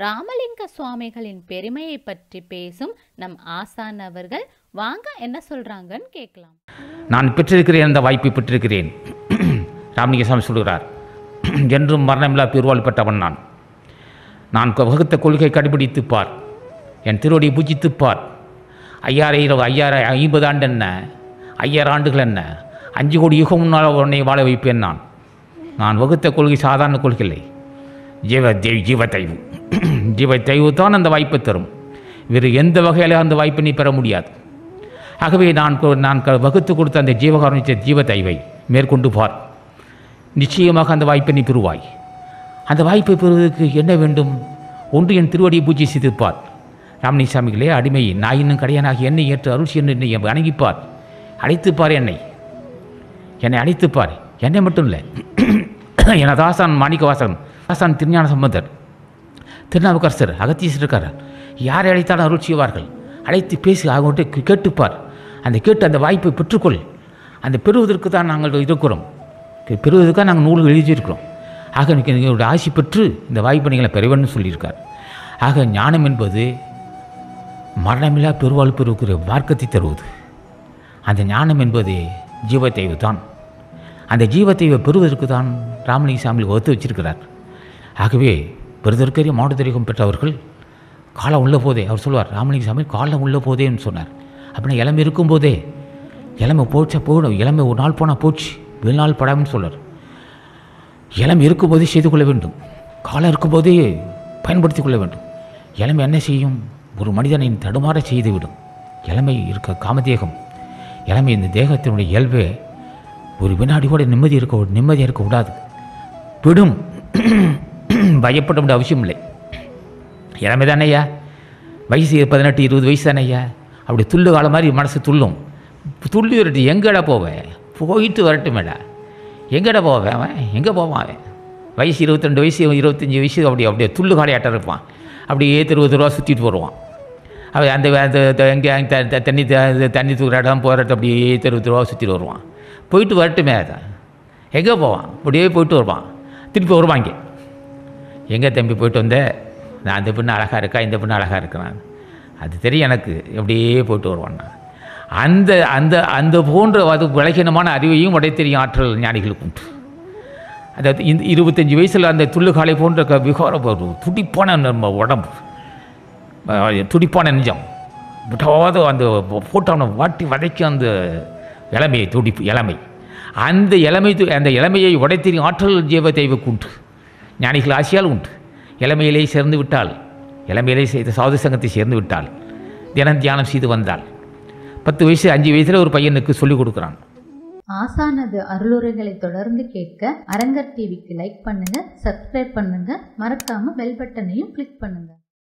ராமலிங்க சுவாமிகளின் பெருமையை பற்றி பேசும் நம் ஆசான் அவர்கள் வாங்க என்ன சொல்றாங்கன்னு கேட்கலாம் நான் பெற்றிருக்கிறேன் அந்த வாய்ப்பை பெற்றிருக்கிறேன் ராமலிங்க சாமி சொல்கிறார் என்றும் மரணமில்லா பெருவாள் பெற்றவன் நான் நான் வகுத்த கொள்கை கடைபிடித்துப் பார் என் திருவடியை பூஜித்துப் பார் ஐயாயிரம் ஐயாயிரம் ஐம்பது ஆண்டு என்ன ஐயாயிரம் ஆண்டுகள் என்ன அஞ்சு கோடி யுகம் முன்னால் உன்னை வாழ வைப்பேன் நான் நான் வகுத்த கொள்கை சாதாரண கொள்கை இல்லை ஜீவ தெய்வ ஜீவ தெய்வம் ஜீவ தெய்வம் தான் அந்த வாய்ப்பை தரும் வேறு எந்த வகையில் அந்த வாய்ப்பை நீ பெற முடியாது ஆகவே நான் கொ- நான் க- வகுத்து கொடுத்த அந்த ஜீவகாரணிச்ச ஜீவ தெய்வை மேற்கொண்டு பார் நிச்சயமாக அந்த வாய்ப்பை நீ பெறுவாய் அந்த வாய்ப்பை பெறுவதற்கு என்ன வேண்டும் ஒன்று என் திருவடியை பூஜை செய்திருப்பார் ராமலிசாமிகளே அடிமை நான் இன்னும் கடையனாகி என்னை ஏற்று அருள் என்று என்னை வணங்கிப்பார் அழைத்துப்பார் என்னை என்னை அழைத்துப்பார் என்னை மட்டும் இல்லை எனது ஆசான் மாணிக்கவாசன் ஆசான் திருஞான சம்பந்தர் திருநாவுக்கரசர் அகத்தீசர் இருக்கார் யாரை அழைத்தாலும் அருள் செய்வார்கள் அழைத்து பேசி அவங்கள்ட்ட கேட்டுப்பார் அந்த கேட்டு அந்த வாய்ப்பை பெற்றுக்கொள் அந்த பெறுவதற்கு தான் நாங்கள் இருக்கிறோம் பெறுவதற்காக நாங்கள் நூல்கள் எழுதியிருக்கிறோம் ஆக எனக்கு எங்களுடைய ஆசி பெற்று இந்த வாய்ப்பை நீங்கள் பெற வேண்டும் சொல்லியிருக்கார் ஆக ஞானம் என்பது மரணமில்லா பெருவாழ் பெறுகிற மார்க்கத்தை தருவது அந்த ஞானம் என்பது ஜீவத்தைவு தான் அந்த ஜீவத்தைவை பெறுவதற்கு தான் ராமலிங்க சாமி வகுத்து வச்சிருக்கிறார் ஆகவே பெருதற்கரிய மாவட்டத்திற்கும் பெற்றவர்கள் காலம் உள்ள போதே அவர் சொல்வார் ராமலிங்க சாமி காலம் உள்ள போதேன்னு சொன்னார் அப்படின்னா இளமை இருக்கும்போதே இளமை போச்சா போகணும் இளமை ஒரு நாள் போனால் போச்சு வெகு நாள் படாமல் சொல்றார் இளமை இருக்கும்போதே செய்து கொள்ள வேண்டும் காலம் இருக்கும்போதே பயன்படுத்திக் கொள்ள வேண்டும் இளமை என்ன செய்யும் ஒரு மனிதனை தடுமாற செய்துவிடும் இளமை இருக்க காமதேகம் இளமை இந்த தேகத்தினுடைய இயல்பே ஒரு வினாடி கூட நிம்மதி இருக்க நிம்மதியாக இருக்க விடாது விடும் பயப்பட வேண்டிய அவசியம் இல்லை இளமை தானேயா வயசு பதினெட்டு இருபது வயசு தானேயா அப்படி துள்ளு காலம் மாதிரி மனசு துள்ளும் துள்ளி வரட்டு எங்கடா போவேன் போயிட்டு வரட்டுமேடா எங்கடா போவேன் அவன் எங்கே போவான் அவன் வயசு இருபத்திரெண்டு வயசு இருபத்தஞ்சி வயசு அப்படி அப்படியே துள்ளு காலையாட்டம் இருப்பான் அப்படியே இருபது ரூபா சுற்றிட்டு வருவான் அவன் அந்த அந்த த- எங்கே அங்க த- த- தண்ணி த- தண்ணி தூக்குற இடம் போகிற இடம் அப்படியே இருபது ரூபா சுற்றிட்டு வருவான் போயிட்டு வரட்டுமே அதான் எங்கே போவான் அப்படியே போயிட்டு வருவான் திருப்பி வருவாங்க எங்கே தம்பி போயிட்டு வந்த நான் அந்த பொண்ணு அழகாக இருக்கா இந்த பொண்ணு அழகாக இருக்கிறான் அது தெரியும் எனக்கு எப்படியே போயிட்டு வருவான் நான் அந்த அந்த அந்த போன்ற அது விலகினமான அறிவையும் உடைய தெரியும் ஆற்றல் ஞானிகளுக்கு உண்டு அதாவது இந்த இருபத்தஞ்சி வயசில் அந்த துள்ளுகாலை போன்ற க- விகார ஒரு துடிப்பான நம்ம உடம்பு அஹ், துடிப்பான நெஞ்சம் விடாத அந்த போட்டோனை வாட்டி வதைக்கும் அந்த இளமையை துடிப்பு இளமை அந்த இளமை து- அந்த இளமையை உடைத்தெறியும் ஆற்றல் ஜீவ தெய்வக்கு உண்டு ஞானிகள் ஆசியால் உண்டு இளமையிலே சேர்ந்து விட்டால் இளமையிலே செய்த சாது சங்கத்தை சேர்ந்து விட்டால் தினம் தியானம் செய்து வந்தால் பத்து வயசு அஞ்சு வயசில் ஒரு பையனுக்கு சொல்லிக் கொடுக்குறான் ஆசானது அருளுரைகளை தொடர்ந்து கேட்க அரங்கர் டிவிக்கு லைக் பண்ணுங்க சப்ஸ்கிரைப் பண்ணுங்க மறக்காம பெல் பட்டனையும் கிளிக் பண்ணுங்க